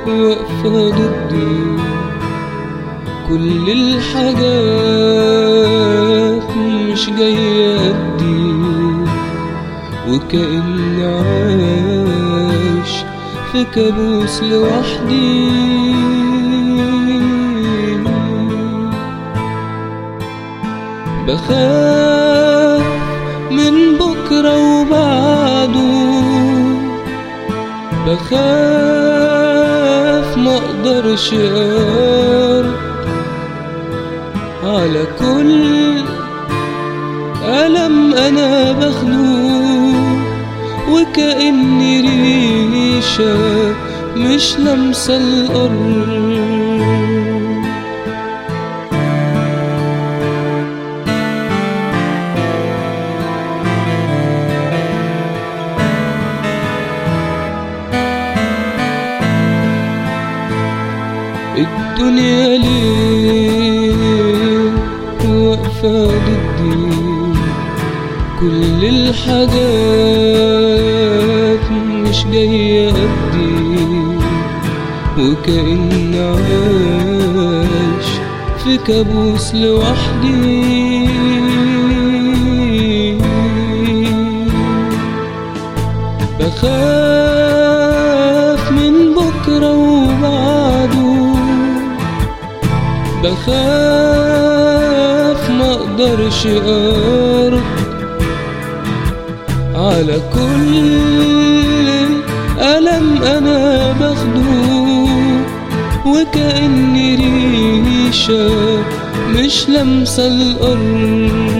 واقفة ضدي كل الحاجات مش جاية أدي وكأني عايش في كابوس لوحدي بخاف من بكرة وبعده بخاف ما اقدرش أرد على كل ألم أنا بخلوه وكأني ريشة مش لمسة الأرض الدنيا ليه واقفة ضدي كل الحاجات مش جاية أدي وكأني عايش في كابوس لوحدي بخاف من بكرة وبعده بخاف ما اقدرش ارد على كل ألم أنا باخده وكأني ريشة مش لمسة الأرض